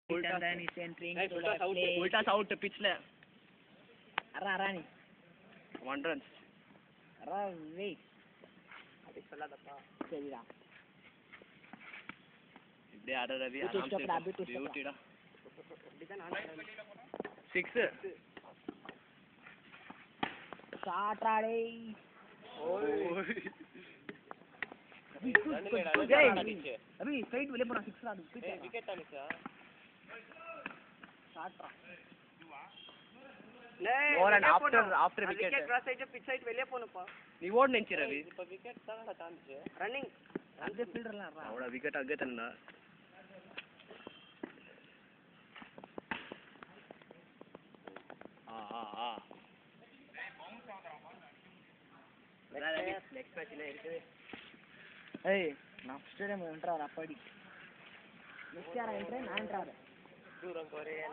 and then he's entering Nice, to Ultas the out. play. உல்டாஸ் out பிச்ல அரா அரானி ஒன் ரன்ஸ் அரா வெயிட் அப்படி சொல்லாதப்பா சரிடா இப்படியே ஆட ரவி Bit stop டா, bit stop டா. பியூட்டிடா அப்படிதான் நான் சிக்ஸ் சாட்ரா டேய் அபி ஸ்ட்ரைட் வெளிய போறா 6 ஆடு விக்கெட் தானிச்சா சாட்ரா More and after after wicket wicket cross ஆயிட்டு பிச் ஆயிட்டு வெளியே போணும்ப்பா நீ ஓடு நினைச்சு ரவி இப்ப விக்கெட் தான் தாண்டிச்சு ரன்னிங் அந்த ஃபீல்டர்லாம் அரா அவட விக்கெட் அங்கே தந்தா ஆ ஆ ஆ நெக்ஸ்ட் மேட்ச்ல இருக்குது ஏய் நான் ஸ்டேடியம் என்ட்ரார் அப்படி நெக்ஸ்ட் யாரா என்ட்ரே நான் என்ட்ரார் தூரம் குறையல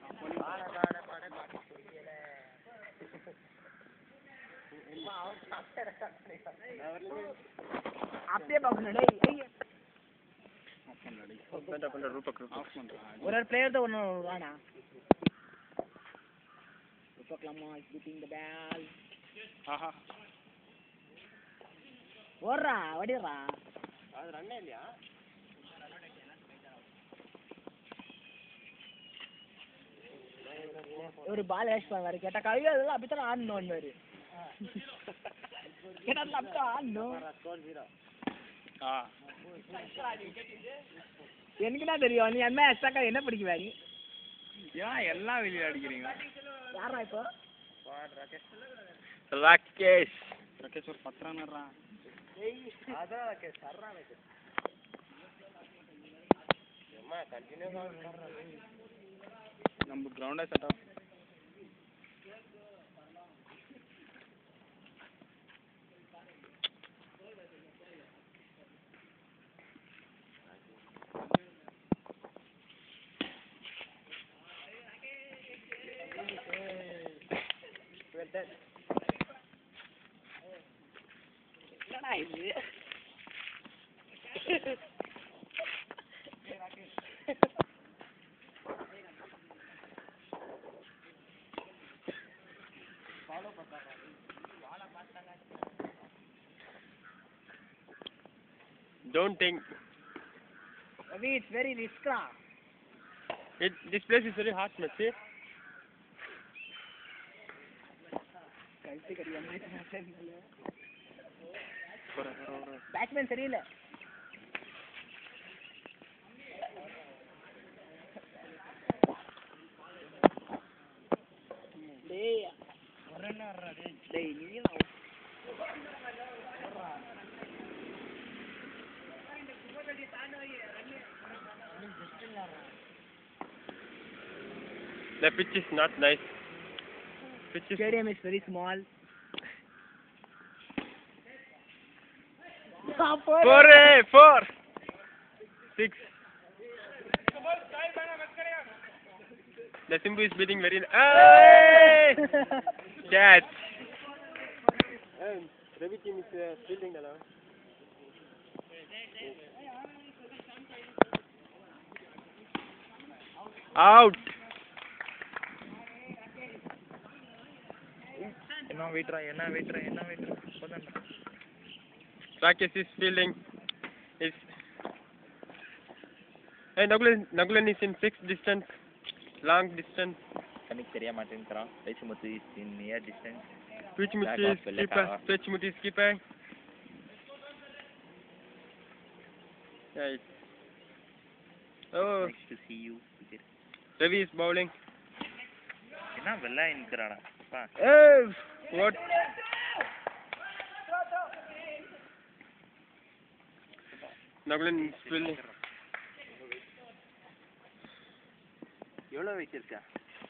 அப்படியே பார்க்கணும் டேய் ஐய பண்ற பண்ற ரூபக் ரூபக் ஒரு ஒரு பிளேயர் தான் ஒன்று வாடா ரூபக்லம்மா இஸ் பீட்டிங் த பால் ஆஹா ஓடுறா வடிடுறா அது ரன்னே இல்லையா ஒரு பால் வேஸ்ட் பண்ணுவாரு கேட்டா கவிதை அதெல்லாம் அப்படித்தான் ஆடணும் மாதிரி கேட்டா அதெல்லாம் அப்படித்தான் ஆடணும் ஸ்கோர் ஜீரோ ஆ எனக்கு என்ன தெரியும் நீ என்ன எக்ஸ்ட்ரா என்ன படிக்குவா நீ ஏன் எல்லாம் வெளியில அடிக்கிறீங்க யாரா இப்போ ராகேஷ் ராகேஷ் ஒரு பத்து ரன் அதான் ராகேஷ் சர்றா ராகேஷ் அம்மா கண்டினியூ நம்ம கிரவுண்டே செட்டப் என்னடா இது Don't think Ravi it's very ரிஸ்க்ரா it. This place is very hot, Messi. கழுத்து கடி பேட்ஸ்மேன் சரியில்லை டேய் டேய் நீ The pitch is not nice. Pitch is Stadium is very small. four, eh, four, six. The Simbu is beating very. Hey! Catch. Ravi team is fielding தானே Out. என்ன வெயிட்ரா என்ன வெயிட்ரா என்ன வெயிட்ரா இப்போதான் Rakesh is fielding. Is. Hey, Nagulan, Nagulan is in fixed distance, long distance. கண்ணுக்கு தெரிய மாட்டேங்கிறான் பேசும்போது is in near distance Pichmuti Back is off, let keeper. off. Pichmuti is keeper. Right. Oh, next to see you Ravi is bowling. என்ன வெள்ளா நிற்கிறாடா அப்பா Oh, what? Nagulan is fielding. எவ்வளோ weight இருக்கா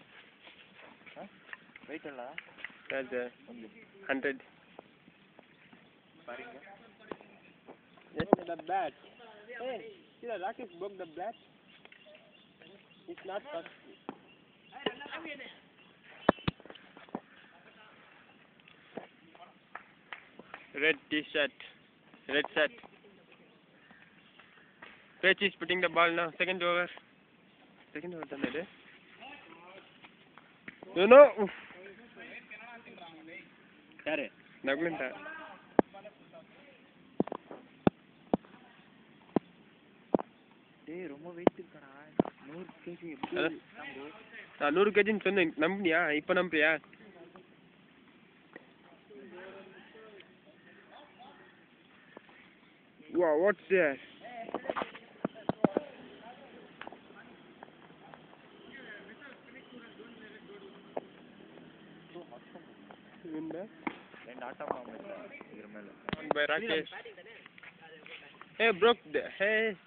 weight இல்ல That's a hundred. பாருங்க Yes, the bat. Hey, see the Rakesh broke the bat. It's not touch. Red t-shirt. Red shirt. Page is putting the ball now. Second over. Second ஓட்டானே ஏனோ யாரு நகுலன்டா டேய் ரொம்ப wait இருக்காடா நூறு KG எப்படி அஹ். நம்பு நான் நூறு கேஜின்னு சொன்னேன் நம்பினியா இப்போ நம்புறியா Wow, what's that? என்ன ரெண்டு ஆட்டம் ஆமாம் இದ್ರ ಮೇಲೆ by Rakesh. Hey, broke the. Hey.